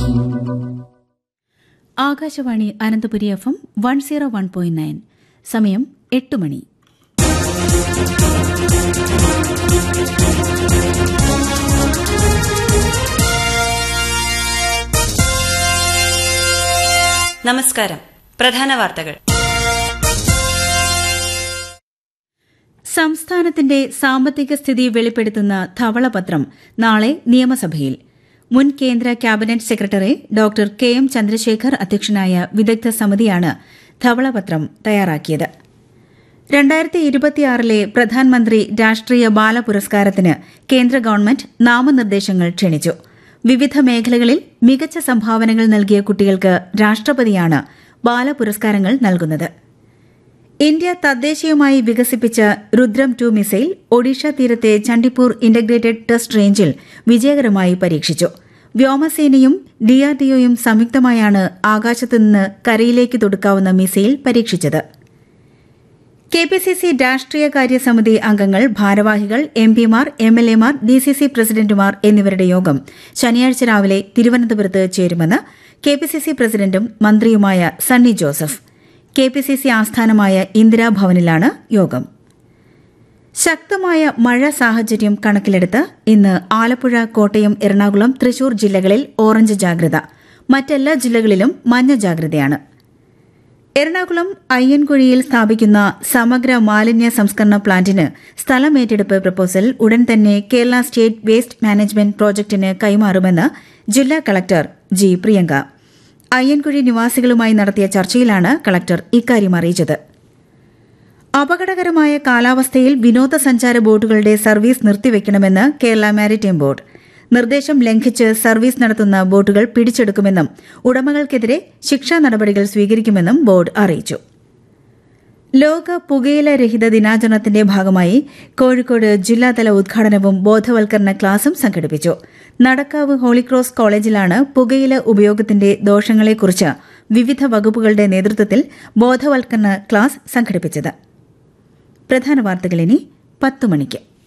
Akashvani Ananthapuri F M one zero one point nine സമയം എട്ട് മണി നമസ്കാരം പ്രധാന വാർത്തകൾ സംസ്ഥാനത്തിന്റെ സാമ്പത്തിക സ്ഥിതി വെളിപ്പെടുത്തുന്ന ധവളപത്രം നാളെ നിയമസഭയിൽ മുൻ കേന്ദ്ര cabinet secretary doctor K M Chandrasekhar അധ്യക്ഷനായ വിദഗ്ധ സമിതിയാണ് ധവളപത്രം തയ്യാറാക്കിയത് രണ്ടായിരത്തി ഇരുപത്തിയാറിലെ പ്രധാനമന്ത്രി രാഷ്ട്രീയ ബാല പുരസ്കാരത്തിന് കേന്ദ്ര ഗവൺമെന്റ് നാമനിർദ്ദേശങ്ങൾ ക്ഷണിച്ചു വിവിധ മേഖലകളിൽ മികച്ച സംഭാവനകൾ നൽകിയ കുട്ടികൾക്ക് രാഷ്ട്രപതിയാണ് ബാലപുരസ്കാരങ്ങൾ നൽകുന്നത് ഇന്ത്യ തദ്ദേശീയമായി വികസിപ്പിച്ച രുദ്രം ടു മിസൈൽ ഒഡീഷ തീരത്തെ ചണ്ഡിപ്പൂർ ഇന്റഗ്രേറ്റഡ് ടെസ്റ്റ് റേഞ്ചിൽ വിജയകരമായി പരീക്ഷിച്ചു വ്യോമസേനയും ഡിആർഡിഒയും സംയുക്തമായാണ് ആകാശത്തുനിന്ന് കരയിലേക്ക് തൊടുക്കാവുന്ന മിസൈൽ പരീക്ഷിച്ചത് കെ പി സി സി രാഷ്ട്രീയകാര്യ സമിതി അംഗങ്ങൾ ഭാരവാഹികൾ എം പിമാർ എം എൽ എമാർ ഡി സി സി പ്രസിഡന്റുമാർ എന്നിവരുടെ യോഗം ശനിയാഴ്ച രാവിലെ തിരുവനന്തപുരത്ത് ചേരുമെന്ന് കെ പി സി സി പ്രസിഡന്റും മന്ത്രിയുമായ Sunny Joseph K P C C ആസ്ഥാനമായ ഇന്ദിരാഭവനിലാണ് യോഗം ശക്തമായ മഴ സാഹചര്യം കണക്കിലെടുത്ത് ഇന്ന് ആലപ്പുഴ കോട്ടയം എറണാകുളം തൃശൂർ ജില്ലകളിൽ ഓറഞ്ച് ജാഗ്രത മറ്റെല്ലാ ജില്ലകളിലും മഞ്ഞ ജാഗ്രതയാണ് എറണാകുളം അയ്യൻകുഴിയിൽ സ്ഥാപിക്കുന്ന സമഗ്ര മാലിന്യ സംസ്കരണ പ്ലാന്റിന് സ്ഥലമേറ്റെടുപ്പ് പ്രപ്പോസൽ ഉടൻ തന്നെ കേരള സ്റ്റേറ്റ് വേസ്റ്റ് മാനേജ്മെന്റ് പ്രോജക്ടിന് കൈമാറുമെന്ന് ജില്ലാ കളക്ടർ ജി പ്രിയങ്ക അയ്യൻകുഴി നിവാസികളുമായി നടത്തിയ ചർച്ചയിലാണ് കളക്ടർ ഇക്കാര്യം അറിയിച്ചത് അപകടകരമായ കാലാവസ്ഥയിൽ വിനോദസഞ്ചാര ബോട്ടുകളുടെ സർവീസ് നിർത്തിവെക്കണമെന്ന് കേരള മാരിടൈം ബോർഡ് നിർദ്ദേശം ലംഘിച്ച് സർവീസ് നടത്തുന്ന ബോട്ടുകൾ പിടിച്ചെടുക്കുമെന്നും ഉടമകൾക്കെതിരെ ശിക്ഷാ നടപടികൾ സ്വീകരിക്കുമെന്നും ബോർഡ് അറിയിച്ചു ലോക പുകയില രഹിത ദിനാചരണത്തിന്റെ ഭാഗമായി കോഴിക്കോട് ജില്ലാതല ഉദ്ഘാടനവും ബോധവൽക്കരണ ക്ലാസും സംഘടിപ്പിച്ചു നടക്കാവ് ഹോളിക്രോസ് കോളേജിലാണ് പുകയില ഉപയോഗത്തിന്റെ ദോഷങ്ങളെക്കുറിച്ച് വിവിധ വകുപ്പുകളുടെ നേതൃത്വത്തിൽ ബോധവൽക്കരണ ക്ലാസ് സംഘടിപ്പിച്ചത് പ്രധാന വാർത്തകൾ ഇനി പത്തു മണിക്ക്